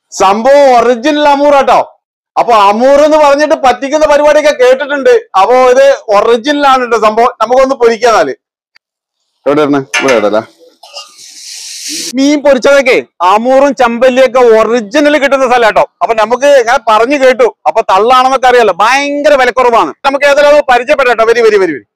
സംഭവം original Amur കേട്ടോ അപ്പൊ അമൂർ എന്ന് പറഞ്ഞിട്ട് പറ്റിക്കുന്ന പരിപാടിയൊക്കെ കേട്ടിട്ടുണ്ട് അപ്പൊ ഇത് ഒറിജിനൽ ആണ് കേട്ടോ സംഭവം നമുക്കൊന്ന് പൊരിക്കാന്നാല് എവിടെ ഇടണേ? ഇവിടെ ഇടല്ലേ മീൻ പൊരിച്ചതൊക്കെ അമൂറും ചമ്പല്ലിയൊക്കെ ഒറിജിനൽ കിട്ടുന്ന സ്ഥലം കേട്ടോ അപ്പൊ നമുക്ക് ഞാൻ പറഞ്ഞു കേട്ടു അപ്പൊ തള്ളാണെന്നൊക്കെ അറിയാലോ ഭയങ്കര വിലക്കുറവാണ് നമുക്ക് ഏതായാലും അത് പരിചയപ്പെട്ടോ കേട്ടോ വരി വരി വരി വരി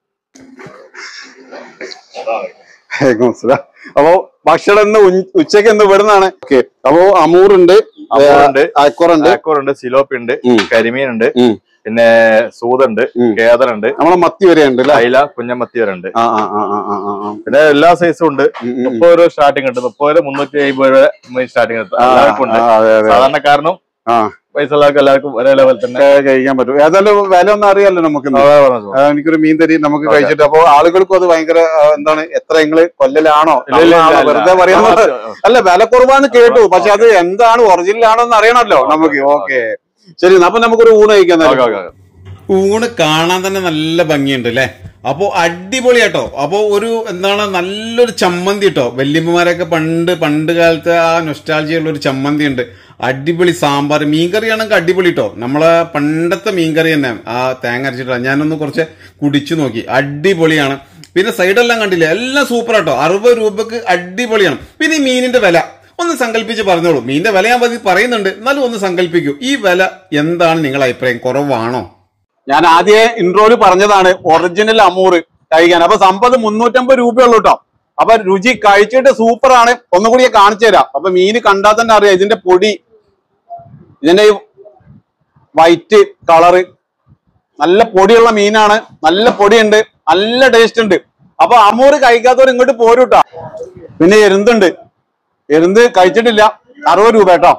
വലൈക്കും അസ്സലാം. അപ്പൊ ഭക്ഷണം ഇന്ന് ഉ- ഉച്ചയ്ക്ക് ഇന്ന് ഇവിടുന്നാണ് ഓക്കെ അപ്പൊ അമൂറുണ്ട് അമൂറുണ്ട്, അയക്കുറുണ്ട് ഉണ്ട് സിലോപ്പി ഉണ്ട് ഉം. കരിമീൻ ഉണ്ട് ഉം. പിന്നെ സൂതുണ്ട് ഉം. കേതലുണ്ട് നമ്മളെ മത്തി വരെ ഉണ്ട് അല്ലേ അയില കുഞ്ഞമത്തി വരെ ഉണ്ട് ആ ആ ആ ആ ആ ആ ആ. പിന്നെ എല്ലാ സൈസും ഉണ്ട് ഉം, ഉം, ഉം. മുപ്പത് രൂപ സ്റ്റാർട്ടിംഗ് ഉണ്ട് മുപ്പത് രൂപ മുന്നൂറ്റി അമ്പത് രൂപ സ്റ്റാർട്ടിംഗ് ഉണ്ട് ആ, എല്ലാവർക്കും ഉണ്ട് ആ, അതെ, അതെ. സാധാരണക്കാരനും ആ പൈസ ഉള്ളവർക്കും എല്ലാവർക്കും ഒരേ ലെവൽ തന്നെ ഒക്കെ കഴിക്കാൻ പറ്റും ഏതായാലും വില ഒന്നും അറിയാലോ നമുക്ക് ഇന്ന്. അതാ പറഞ്ഞത്. ആ, എനിക്കൊരു മീൻ തരി നമുക്ക് ഓക്കേ. കഴിച്ചിട്ട് അപ്പൊ ആളുകൾക്കും അത് ഭയങ്കര ആ, എന്താണ് എത്ര നിങ്ങള് കൊല്ലലാണോ ഇല്ല, ഇല്ല, ആണോ? ഇല്ല, വെറുതെ ഇല്ല. പറയുന്നത് ആ, അല്ല വില കുറവാന്ന് കേട്ടു പക്ഷെ അത് എന്താണ് ഒറിജിനൽ ആണോ എന്ന് അറിയണമല്ലോ നമുക്ക് ഓക്കെ ശരി എന്നാ അപ്പൊ നമുക്കൊരു ഊണ് കഴിക്കാൻ ഓക്കേ, ഓക്കേ, ഓക്കേ. ഊണ് കാണാൻ തന്നെ നല്ല ഭംഗിയുണ്ട് അല്ലേ അപ്പോ അടിപൊളിയാട്ടോ അപ്പോ ഒരു എന്താണ് നല്ലൊരു ചമ്മന്തി കേട്ടോ വല്യമ്മമാരൊക്കെ പണ്ട് പണ്ട് കാലത്ത് ആ നൊസ്റ്റാൾജിയുള്ള ഒരു ചമ്മന്തി ഉണ്ട് അടിപൊളി സാമ്പാർ മീൻകറിയാണെങ്കിൽ അടിപൊളി കേട്ടോ നമ്മളെ പണ്ടത്തെ മീൻകറി തന്നെ ആ തേങ്ങ അരച്ചിട്ടാ ഞാനൊന്ന് കുറച്ച് കുടിച്ചു നോക്കി അടിപൊളിയാണ് പിന്നെ സൈഡെല്ലാം കണ്ടില്ലേ എല്ലാം സൂപ്പർ ആട്ടോ അറുപത് രൂപക്ക് അടിപൊളിയാണ് പിന്നെ ഈ മീനിന്റെ വില ഒന്ന് സങ്കല്പിച്ച് പറഞ്ഞോളൂ മീനിന്റെ വില ഞാൻ പതി പറയുന്നുണ്ട് എന്നാലും ഒന്ന് സങ്കല്പിക്കൂ ഈ വില എന്താണ് നിങ്ങളുടെ അഭിപ്രായം കുറവാണോ ഞാൻ ആദ്യം ഇൻട്രോയിൽ പറഞ്ഞതാണ് ഒറിജിനൽ അമൂറ് കഴിക്കാൻ അപ്പൊ സമ്പത് മുന്നൂറ്റമ്പത് രൂപയുള്ളൂ കേട്ടോ അപ്പൊ രുചി കഴിച്ചിട്ട് സൂപ്പർ ആണ് ഒന്നുകൂടി ഞാൻ കാണിച്ചു തരാം അപ്പൊ മീന് കണ്ടാൽ തന്നെ അറിയാം ഇതിന്റെ പൊടി ഇതിന്റെ ഈ വൈറ്റ് കളറ് നല്ല പൊടിയുള്ള മീനാണ് നല്ല പൊടിയുണ്ട് നല്ല ടേസ്റ്റ് ഉണ്ട് അപ്പൊ അമൂറ് കഴിക്കാത്തവർ ഇങ്ങോട്ട് പോരും കേട്ടോ പിന്നെ എരുന്തുണ്ട് എരുന്ത് കഴിച്ചിട്ടില്ല അറുപത് രൂപ കേട്ടോ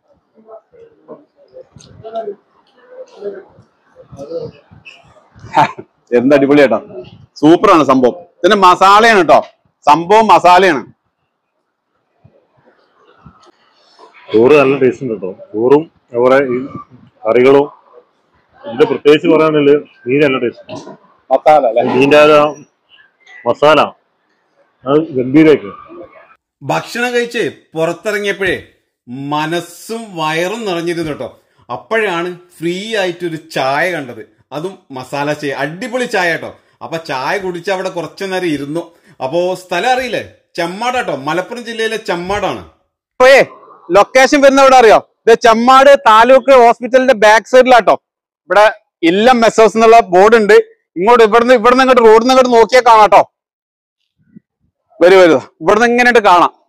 എന്ത് അടിപൊളിയാട്ടോ സൂപ്പറാണ് സംഭവം ഇതിന്റെ മസാലയാണ് കേട്ടോ സംഭവം മസാലയാണ് ചോറ് നല്ല ടേസ്റ്റ് ഉണ്ട് കേട്ടോ ചോറും അതുപോലെ ഈ കറികളും ഇതിന്റെ പ്രത്യേകിച്ച് പറയാണെങ്കിൽ മീൻ നല്ല ടേസ്റ്റ് മസാല അല്ലെ മീൻ്റെ ആ മസാല അത് ഗംഭീരമായിട്ട് ഭക്ഷണം കഴിച്ച് പുറത്തിറങ്ങിയപ്പോഴേ മനസ്സും വയറും നിറഞ്ഞിരുന്നു കേട്ടോ അപ്പോഴാണ് ഫ്രീ ആയിട്ടൊരു ചായ കണ്ടത് അതും മസാല ചായ അടിപൊളി ചായ കേട്ടോ അപ്പൊ ചായ കുടിച്ച് അവിടെ കുറച്ചു നേരം ഇരുന്നു അപ്പോ സ്ഥലം അറിയില്ലേ ചെമ്മാടാട്ടോ മലപ്പുറം ജില്ലയിലെ ചെമ്മാടാണ് അപ്പോഴേ ലൊക്കേഷൻ വരുന്ന എവിടെ അറിയോ ഇത് ചെമ്മാട് താലൂക്ക് ഹോസ്പിറ്റലിന്റെ ബാക്ക് സൈഡിലാട്ടോ ഇവിടെ ഇല്ലം മെസ്സോസ് എന്നുള്ള ബോർഡ് ഉണ്ട് ഇങ്ങോട്ട് ഇവിടുന്ന് ഇവിടുന്ന് ഇങ്ങോട്ട് റോഡിൽ നിന്ന് ഇങ്ങോട്ട് നോക്കിയാൽ കാണാം കേട്ടോ വരൂ വരൂ ഇവിടുന്ന് ഇങ്ങനെ കാണാം